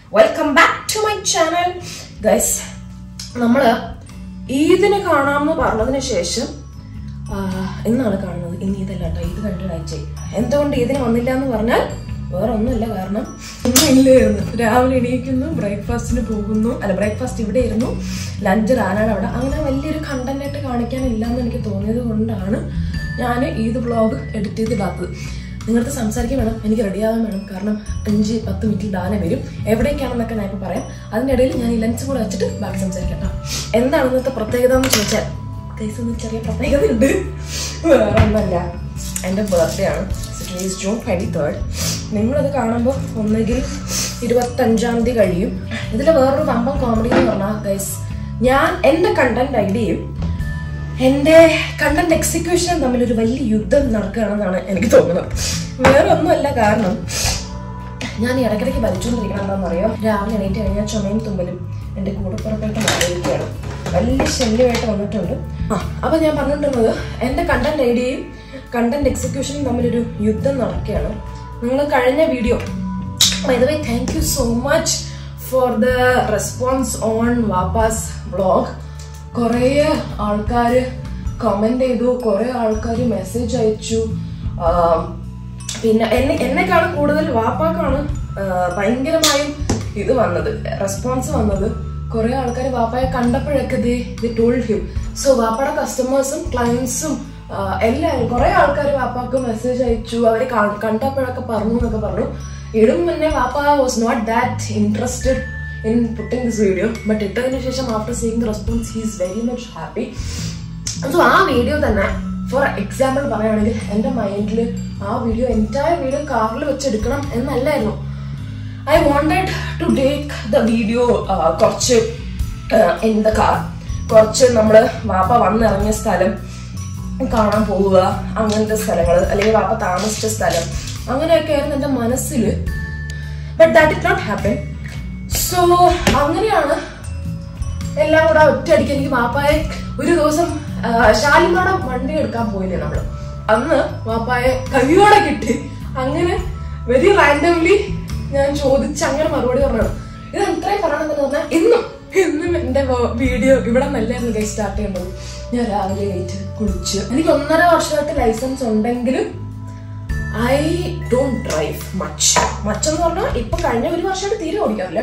Welcome back to my channel guys നമ്മള് ഈദിന് കാണാമെന്ന് പറഞ്ഞതിന് ശേഷം ആ, ഇന്നാണ് കാണുന്നത് ഇന്ന് ഇതല്ല കേട്ടോ ഇത് കണ്ടൊരാഴ്ച എന്തുകൊണ്ട് ഇതിന് വന്നില്ല എന്ന് പറഞ്ഞാൽ വേറെ ഒന്നുമില്ല കാരണം ഒന്നും ഇല്ലായിരുന്നു രാവിലെ എണീക്കുന്നു ബ്രേക്ക്ഫാസ്റ്റിന് പോകുന്നു അല്ല ബ്രേക്ക്ഫാസ്റ്റ് ഇവിടെ ഇരുന്നു ലഞ്ച് റാനാണ് അവിടെ അങ്ങനെ വലിയൊരു കണ്ടന്റ് ആയിട്ട് കാണിക്കാനില്ല എന്ന് എനിക്ക് തോന്നിയത് കൊണ്ടാണ് ഞാൻ ഈദ് വ്ളോഗ് എഡിറ്റ് ചെയ്തിടാത്തത് നിങ്ങളടുത്ത് സംസാരിക്കാൻ വേണം എനിക്ക് റെഡിയാവാൻ വേണം കാരണം അഞ്ച് പത്ത് മിനിറ്റിൽ ഡാന വരും എവിടേക്കാണെന്നൊക്കെ ഞാൻ ഇപ്പോൾ പറയാം അതിൻ്റെ ഇടയിൽ ഞാൻ ഈ ലഞ്ച് കൂടെ വെച്ചിട്ട് ബാക്കി സംസാരിക്കാം കേട്ടോ എന്താണ് ഇന്നത്തെ പ്രത്യേകത എന്ന് ചോദിച്ചാൽ ഗൈസ് ഒന്ന് ചെറിയ പ്രത്യേകതയുണ്ട് വേറെ ഒന്നല്ല എൻ്റെ ബർത്ത്ഡേ ആണ് സിറ്റീസ് ജൂൺ ട്വൻറ്റി തേർഡ് നിങ്ങളത് കാണുമ്പോൾ ഒന്നുകിൽ ഇരുപത്തഞ്ചാം തീയതി കഴിയും ഇതിൽ വേറൊരു വമ്പം കോമഡി എന്ന് പറഞ്ഞാൽ ഗൈസ് ഞാൻ എൻ്റെ കണ്ടന്റ് ഐഡിയയും എൻ്റെ കണ്ടന്റ് എക്സിക്യൂഷനും തമ്മിൽ ഒരു വലിയ യുദ്ധം നടക്കുകയാണെന്നാണ് എനിക്ക് തോന്നുന്നത് വേറെ ഒന്നുമല്ല കാരണം ഞാൻ ഈ ഇടയ്ക്കിടയ്ക്ക് വലിച്ചുകൊണ്ടിരിക്കണം എന്താണെന്നറിയോ രാവിലെ എണീറ്റ് കഴിഞ്ഞാൽ ചുമയും തുമ്പലും എൻ്റെ കൂടപ്പുറത്തായിട്ട് മാറിയിരിക്കുകയാണ് വലിയ ശല്യമായിട്ട് വന്നിട്ടുണ്ട് ആ അപ്പം ഞാൻ പറഞ്ഞിട്ടുള്ളത് എൻ്റെ കണ്ടന്റ് ഐഡിയയും കണ്ടന്റ് എക്സിക്യൂഷനും തമ്മിലൊരു യുദ്ധം നടക്കുകയാണ് നിങ്ങൾ കഴിഞ്ഞ video by the way thank you so much for the response on വാപ്പാസ് വ്ളോഗ് കുറേ ആൾക്കാർ കമന്റ് ചെയ്തു കുറേ ആൾക്കാർ മെസ്സേജ് അയച്ചു ആം, പിന്നെ എന്നെ എന്നെക്കാളും കൂടുതൽ വാപ്പാക്കാണ് ആ, ഭയങ്കരമായും ഇത് വന്നത് റെസ്പോൺസ് വന്നത് കുറെ ആൾക്കാർ വാപ്പായെ കണ്ടപ്പോഴൊക്കെ they the told him so വാപ്പയുടെ കസ്റ്റമേഴ്സും ക്ലയൻസും എല്ലാവരും കുറെ ആൾക്കാർ വാപ്പാക്ക് മെസ്സേജ് അയച്ചു അവർ കണ്ടപ്പോഴൊക്കെ പറഞ്ഞു എന്നൊക്കെ പറഞ്ഞു ഇടും മുന്നേ വാപ്പ was not that interested in putting this video but ഇട്ടതിന് ശേഷം after seeing the response he is very much happy so ആ വീഡിയോ തന്നെ ഫോർ എക്സാമ്പിൾ പറയുകയാണെങ്കിൽ എൻ്റെ മൈൻഡിൽ ആ വീഡിയോ എൻറ്റയർ വീഡിയോ കാറിൽ വെച്ചെടുക്കണം എന്നല്ലായിരുന്നു I wanted to take the video കുറച്ച് ഇൻ ദ കാർ കുറച്ച് നമ്മൾ വാപ്പ വന്നിറങ്ങിയ സ്ഥലം കാണാൻ പോവുക അങ്ങനത്തെ സ്ഥലങ്ങൾ അല്ലെങ്കിൽ വാപ്പ താമസിച്ച സ്ഥലം അങ്ങനെയൊക്കെ ആയിരുന്നു എൻ്റെ മനസ്സിൽ but that it not happen so അങ്ങനെയാണ് എല്ലാം കൂടെ ഒറ്റയടിക്ക് എനിക്ക് വാപ്പായെ ഒരു ദിവസം ആ, ഷാലിമാടം വണ്ടി എടുക്കാൻ പോയില്ലേ നമ്മള് അന്ന് വാപ്പായെ കൈയോടെ കിട്ടി അങ്ങനെ വെരി റാൻഡംലി ഞാൻ ചോദിച്ച് അങ്ങനെ മറുപടി പറഞ്ഞു ഇത് ഇത്രയും പറയണമെന്ന് പറഞ്ഞാൽ ഇന്നും ഇന്നും എന്റെ വീഡിയോ ഇവിടെ നല്ലായിരുന്നു കൈ സ്റ്റാർട്ട് ചെയ്യേണ്ടത് ഞാൻ രാവിലെ എണീറ്റ് കുളിച്ച് എനിക്ക് ഒന്നര വർഷമായിട്ട് ലൈസൻസ് ഉണ്ടെങ്കിലും I don't drive much much എന്ന് പറഞ്ഞാൽ ഇപ്പൊ കഴിഞ്ഞ ഒരു വർഷമായിട്ട് തീരെ ഓടിക്കാറില്ല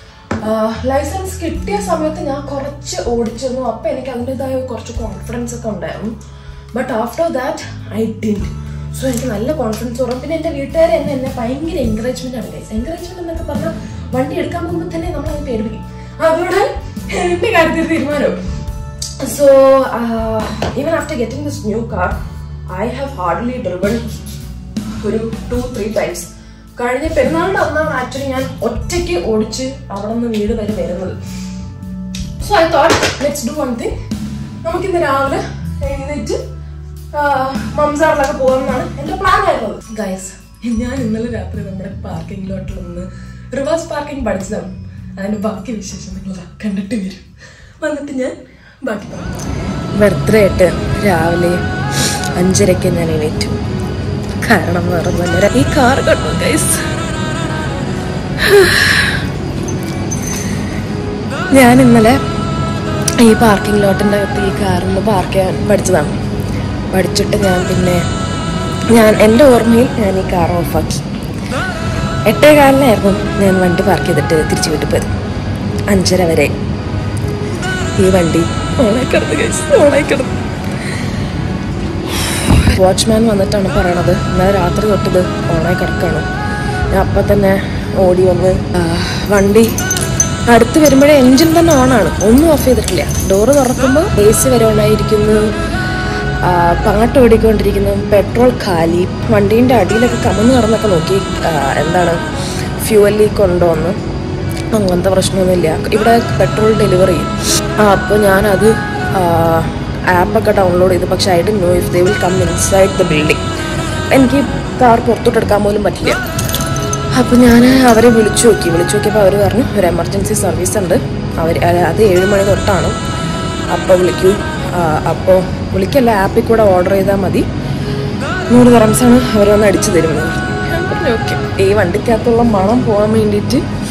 ലൈസൻസ് കിട്ടിയ സമയത്ത് ഞാൻ കുറച്ച് ഓടിച്ചിരുന്നു അപ്പൊ എനിക്ക് അതിൻ്റെതായ കുറച്ച് കോൺഫിഡൻസ് ഒക്കെ ഉണ്ടായിരുന്നു but after that I didn't so എനിക്ക് നല്ല കോൺഫിഡൻസ് വരും പിന്നെ എൻ്റെ വീട്ടുകാർ എന്നെ എന്നെ ഭയങ്കര എൻകറേജ്മെന്റ് ആണ് ഗൈസ് എൻകറേജ്മെന്റ് എന്നൊക്കെ പറഞ്ഞാൽ വണ്ടി എടുക്കാൻ പോകുമ്പോൾ തന്നെ നമ്മൾ അതിന് പേടിപ്പിക്കും അതുകൊണ്ട് എന്റെ കാര്യത്തിൽ തീരുമാനം so even after getting this new car I have hardly driven ഒരു ടു ത്രീ ടൈംസ് കഴിഞ്ഞ പെരുന്നാളിന്റെ അന്നാണ് ആക്ച്വലി ഞാൻ ഒറ്റയ്ക്ക് ഓടിച്ച് അവിടെ നിന്ന് വീട് വരെ വരുന്നത് so I thought let's do one thing നമുക്കിന്ന് രാവിലെ എഴുന്നേറ്റ് മംസാറിലൊക്കെ പോകാമെന്നാണ് എന്റെ പ്ലാൻ ആയിരുന്നത് ഗൈസ് ഞാൻ ഇന്നലെ രാത്രി നമ്മുടെ പാർക്കിംഗ് ലോട്ടിൽ നിന്ന് റിവേഴ്സ് പാർക്കിംഗ് പഠിച്ചതാണ് അതിന്റെ ബാക്കി വിശേഷം നിങ്ങൾ കണ്ടിട്ട് വരും വന്നിട്ട് ഞാൻ ബാക്കി ബർത്ത്ഡേ ആയിട്ട് രാവിലെ അഞ്ചരയ്ക്ക് ഞാൻ എണീറ്റു കാരണം വേറെ ഒന്നുമില്ല ഈ കാർ കണ്ടു ഗൈസ് ഞാൻ ഇന്നലെ ഈ പാർക്കിംഗ് ലോട്ടിൻ്റെ അകത്ത് ഈ കാറിൽ പാർക്ക് ചെയ്യാൻ പഠിച്ചതാണ് പഠിച്ചിട്ട് ഞാൻ പിന്നെ ഞാൻ എൻ്റെ ഓർമ്മയിൽ ഞാൻ ഈ കാർ ഓഫാക്കി എട്ടേ കാലിനായിരുന്നു ഞാൻ വണ്ടി പാർക്ക് ചെയ്തിട്ട് തിരിച്ചു വീട്ടിൽ പോയത് അഞ്ചര വരെ ഈ വണ്ടി ഓണായി കിടന്നു ഗൈസ് ഓണായി കിടന്നു വാച്ച്മാൻ വന്നിട്ടാണ് പറയണത് ഇന്നലെ രാത്രി തൊട്ടത് ഓണായി കിടക്കാണ് ഞാൻ അപ്പം തന്നെ ഓടി വന്ന് ആ, വണ്ടി അടുത്ത് വരുമ്പോഴേ എൻജിൻ തന്നെ ഓണാണ് ഒന്നും ഓഫ് ചെയ്തിട്ടില്ല ഡോറ് തുറക്കുമ്പോൾ എ സി വരെ ഓണായിരിക്കുന്നു ആ, പാട്ട് ഓടിക്കൊണ്ടിരിക്കുന്നു പെട്രോൾ കാലി വണ്ടീൻ്റെ അടിയിലൊക്കെ കമന്ന് കിടന്നൊക്കെ നോക്കി ആ, എന്താണ് ഫ്യൂവൽ ലീക്ക് ഉണ്ടോ എന്ന് അങ്ങനത്തെ പ്രശ്നമൊന്നുമില്ല ഇവിടെ പെട്രോൾ ഡെലിവറി ചെയ്യും ആ അപ്പോൾ ഞാനത് ആപ്പൊക്കെ ഡൗൺലോഡ് ചെയ്തു പക്ഷേ ഐ ഡി know if they will come inside the building എനിക്ക് കാർ പുറത്തോട്ട് എടുക്കാൻ പോലും പറ്റില്ല അപ്പോൾ ഞാൻ അവരെ വിളിച്ചു നോക്കി വിളിച്ചു നോക്കിയപ്പോൾ അവർ പറഞ്ഞു ഒരു എമർജൻസി സർവീസ് ഉണ്ട് അവർ അത് ഏഴ് മണി തൊട്ടാണ് അപ്പോൾ വിളിക്കൂ അപ്പോൾ വിളിക്കല്ല ആപ്പിൽ കൂടെ ഓർഡർ ചെയ്താൽ മതി നൂറ് തറംസാണ് അവർ വന്ന് അടിച്ചു തരുന്നത് ഞാൻ പറഞ്ഞു ഓക്കെ ഈ വണ്ടിക്കകത്തുള്ള മണം പോകാൻ വേണ്ടിയിട്ട്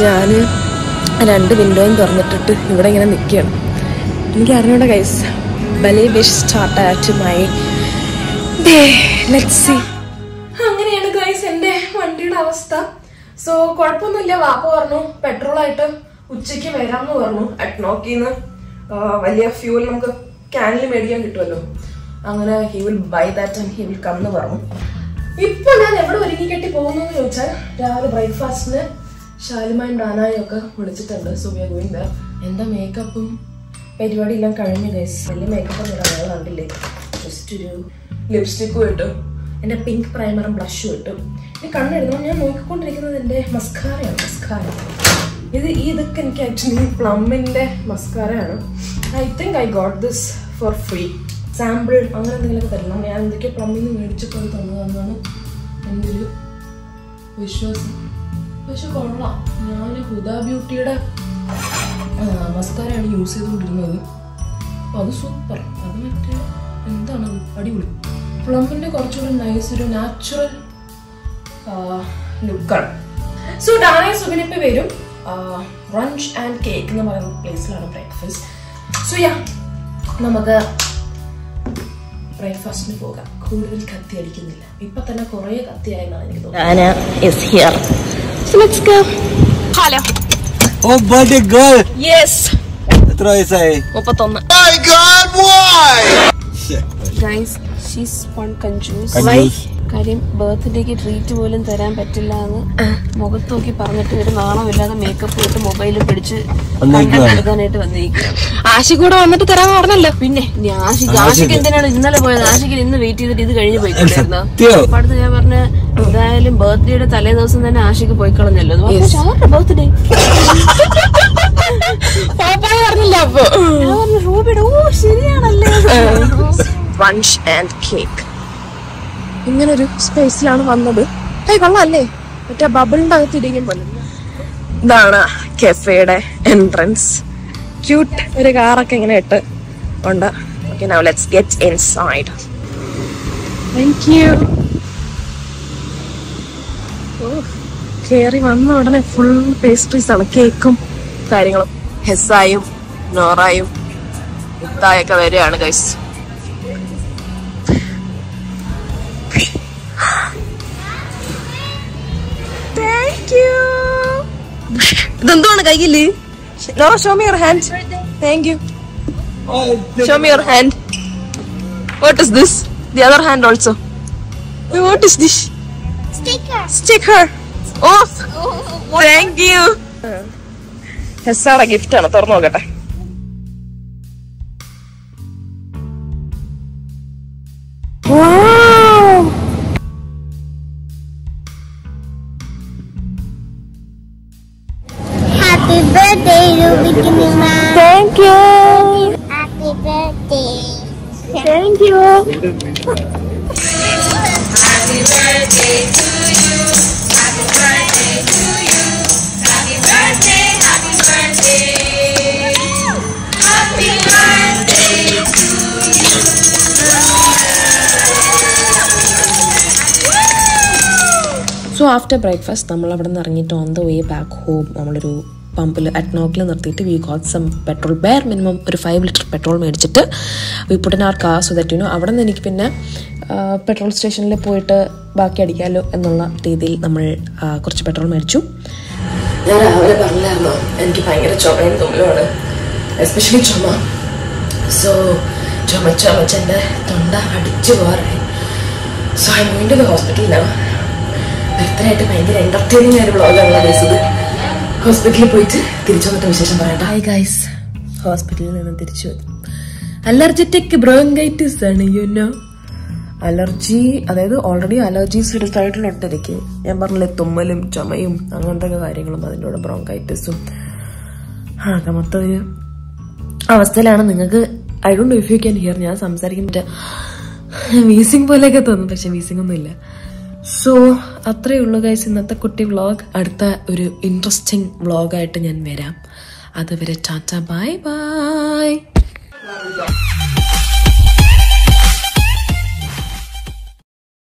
ഞാൻ രണ്ട് വിൻഡോയും തുറന്നിട്ടിട്ട് ഇവിടെ ഇങ്ങനെ നിൽക്കുകയാണ് എനിക്ക് അറിഞ്ഞൂടെ ഗൈസ് ബലേ wish start at my day let see അങ്ങനെയാണ് ഗൈസ് എന്റെ വണ്ടിയുടെ അവസ്ഥ സോ കുഴപ്പമൊന്നുമില്ല വാപ്പ പറഞ്ഞു പെട്രോൾ ആയിട്ട് ഉച്ചയ്ക്ക് വരാമെന്ന് പറഞ്ഞു അറ്റ്നോക്കിന്ന് വലിയ ഫ്യൂൽ നമുക്ക് ക്യാനിൽ മേടിക്കാൻ കിട്ടുമല്ലോ അങ്ങനെ he will buy that and he will come എന്ന് പറഞ്ഞു ഇപ്പൊ ഞാൻ എവിടെ ഒരുങ്ങി കെട്ടി പോകുന്നു എന്ന് ചോദിച്ചാൽ രാവിലെ ബ്രേക്ക്ഫാസ്റ്റിന് ഷാലുമായും ഡാനായും ഒക്കെ വിളിച്ചിട്ടുണ്ട് so we are going there എന്റെ മേക്കപ്പും പരിപാടി എല്ലാം കഴിഞ്ഞു ഗൈസ് വലിയ മേക്കപ്പ് ഒന്നും ഇടാൻ കണ്ടില്ലേ ജസ്റ്റ് ഒരു ലിപ്സ്റ്റിക്കും ഇട്ടു എന്റെ പിങ്ക് പ്രൈമറും ബ്ലഷും ഇട്ടു ഇനി കണ്ണെഴുതണം ഞാൻ നോക്കിക്കൊണ്ടിരിക്കുന്നത് എന്റെ മസ്കാരയാണ് മസ്കാര ഇത് ഈ ഇതൊക്കെ എനിക്ക് ആക്ച്വലി പ്ലമ്മിന്റെ മസ്കാരയാണ് I think I got this for free sample അങ്ങനെ എന്തെങ്കിലുമൊക്കെ തരണം ഞാൻ എന്തൊക്കെ പ്ലമ്മിൽ നിന്ന് മേടിച്ചപ്പോൾ അത് തന്നതെന്നാണ് എൻ്റെ ഒരു വിശ്വാസം പക്ഷെ കൊള്ളാം ഞാൻ ഹുദ ബ്യൂട്ടിയുടെ മസ്കാരയാണ് യൂസ് ചെയ്തുകൊണ്ടിരുന്നത് അപ്പൊ അത് സൂപ്പർ അത് മറ്റേ എന്താണത് അടിപൊളി പ്ലമ്മിന്റെ കുറച്ചുകൂടി നൈസ് ഒരു നാച്ചുറൽ ലുക്കാണ് സോ ഡാനേ സുബിനിപ്പ വരും റഞ്ച് ആൻഡ് കേക്ക് എന്ന് പറയുന്ന പ്ലേസിലാണ് ബ്രേക്ക്ഫാസ്റ്റ് സോ യാ നമുക്ക് ബ്രേക്ക്ഫാസ്റ്റിന് പോകാം കൂടുതൽ കത്തി അടിക്കുന്നില്ല ഇപ്പൊ തന്നെ കുറെ കത്തിയായെന്നാണ് എനിക്ക് തോന്നുന്നത് Anna is here. So let's go. Hello Oh, birthday girl! Yes എത്ര വയസ്സായി മുപ്പത്തൊന്ന് My God, why? Guys, she's one conjuice. Conjuice. കാര്യം ബർത്ത്ഡേക്ക് ട്രീറ്റ് പോലും തരാൻ പറ്റില്ല എന്ന് മുഖത്ത് നോക്കി പറഞ്ഞിട്ട് ഒരു നാണമില്ലാതെ മേക്കപ്പ് ഇട്ട് മൊബൈലിൽ പിടിച്ച് വന്നേക്കുവാ. എടുക്കാനായിട്ട് വന്നിരിക്കുകയാണ് ആശി കൂടെ വന്നിട്ട് തരാന്ന് പറഞ്ഞല്ലോ പിന്നെ ഇനി ആഷിക്ക് ആഷിക്ക് എന്തിനാണ് ഇന്നലെ പോയത് ആഷിക്ക് ഇന്ന് വെയിറ്റ് ചെയ്തിട്ട് ഇത് കഴിഞ്ഞ് പോയിക്കൊണ്ടിരുന്ന സത്യോ? അപ്പൊ അടുത്ത് ഞാൻ പറഞ്ഞ എന്തായാലും ബർത്ത്ഡേയുടെ തലേ ദിവസം തന്നെ ആഷിക്ക് പോയി കളഞ്ഞല്ലോ എന്ന് പറഞ്ഞു, "പക്ഷെ ആരുടെ ബർത്ത്ഡേ പറഞ്ഞില്ല അപ്പൊ ഞാൻ പറഞ്ഞു റൂബിയുടെ ഓ ശരിയാണല്ലേ റഞ്ച് ആൻഡ് കേക്ക് ഇങ്ങനെ ഒരു സ്പേസിലാണ് വന്നത് ഏയ് കൊള്ളാല്ലേ മറ്റേ ബബിളിന്റെ അകത്ത് ഇരിക്കും പോലെ ഇതാണ് കെഫയുടെ എൻട്രൻസ് ക്യൂട്ട് ഒരു കാറൊക്കെ ഇങ്ങനെ ഇട്ട് ഉണ്ട് okay now let's get inside thank you കയറി വന്ന ഉടനെ ഫുൾ പേസ്ട്രീസ് ആണ് കേക്കും കാര്യങ്ങളും ഹെസായും നോറായും ഇത്തായൊക്കെ വരികയാണ് ഗൈസ് താങ്ക് യു ഇതെന്താണ് കയ്യില് Nora show me your hand thank you show me your hand what is this the other hand also what is this Sticker. Sticker oh thank you ഹെസാടെ gift ആണ് തുറന്നു നോക്കട്ടെ Wow! Happy birthday, Ruby Kinima. Thank you. Happy birthday. Thank you. So after breakfast നമ്മൾ അവിടെ നിന്ന് ഇറങ്ങിയിട്ട് on the way back home നമ്മളൊരു പമ്പിൽ അറ്റ്നോക്കിൽ നിർത്തിയിട്ട് we got some petrol bare minimum ഒരു ഫൈവ് ലിറ്റർ പെട്രോൾ മേടിച്ചിട്ട് we put in our car so that you know അവിടെ നിന്ന് എനിക്ക് പിന്നെ പെട്രോൾ സ്റ്റേഷനിൽ പോയിട്ട് ബാക്കി അടിക്കാമല്ലോ എന്നുള്ള രീതിയിൽ നമ്മൾ ആ, കുറച്ച് പെട്രോൾ മേടിച്ചു ഞാൻ രാവിലെ പറഞ്ഞായിരുന്നു എനിക്ക് ഭയങ്കര ചുമയും തുമ്മലുമാണ് എസ്പെഷ്യലി ചുമ സോ ചുമച്ച് ചുമച്ച് എൻ്റെ തൊണ്ട അടിച്ചു പോകാറായി സോ ഐ മൈൻഡ് ദ ഹോസ്പിറ്റലിലാണ് ബർത്ത്ഡേയായിട്ട് ഭയങ്കര എന്റർടൈനിങ് ആയ വ്ളോഗാണ് ഇത് ഹോസ്പിറ്റലിൽ പോയിട്ട് തിരിച്ചു വന്നിട്ട് വിശേഷം പറയട്ടെ ഹായ് ഗൈസ് ഹോസ്പിറ്റലിൽ നിന്ന് തിരിച്ചു വന്നു അലർജറ്റിക് ബ്രോങ്കൈറ്റിസ് ആണ് യു നോ അലർജി അതായത് ഓൾറെഡി അലർജീസ് ചെറുതായിട്ടുണ്ട് എനിക്ക് ഞാൻ പറഞ്ഞില്ലേ തുമ്മലും ചുമയും അങ്ങനത്തെ ഒക്കെ കാര്യങ്ങളും അതിൻ്റെ കൂടെ ബ്രോങ്കൈറ്റിസും ആകെ മൊത്തം ഒരു അവസ്ഥയിലാണ് നിങ്ങൾക്ക് I don't if you can hear ഞാൻ സംസാരിക്കുന്ന വീസിങ് പോലെയൊക്കെ തോന്നും പക്ഷെ വീസിംഗ് ഒന്നും ഇല്ല സോ അത്രയേ ഉള്ളൂ ഗൈസ് ഇന്നത്തെ കുട്ടി വ്ളോഗ് അടുത്ത ഒരു ഇൻട്രസ്റ്റിംഗ് വ്ളോഗായിട്ട് ഞാൻ വരാം അതുവരെ ടാറ്റ ബൈ ബൈ